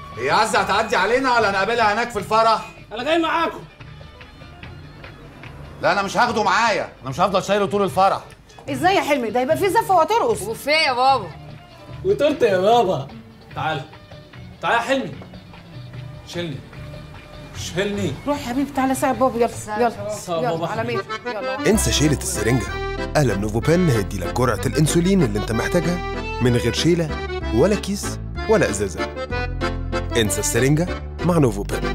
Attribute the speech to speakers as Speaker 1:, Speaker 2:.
Speaker 1: هي عزة هتعدي علينا ولا نقابلها هناك في الفرح؟
Speaker 2: انا جاي معاكم
Speaker 1: لا انا مش هاخده معايا انا مش هفضل شايله طول الفرح
Speaker 3: ازاي يا حلمي ده يبقى في زفه وهترقص
Speaker 4: وبوفيه يا بابا
Speaker 2: وتورته يا بابا تعال تعال يا حلمي شيلني شيلني
Speaker 3: روح يا حبيبي تعالى ساعد بابا يلا يلا
Speaker 2: ساعد
Speaker 3: يلا
Speaker 2: بابا.
Speaker 3: على مين يلا
Speaker 5: انسى شيلة السرنجة قلم نوفوبان هيدي لك جرعة الأنسولين اللي انت محتاجها من غير شيلة ولا كيس ولا إزازة انسى السرنجة مع نوفوبان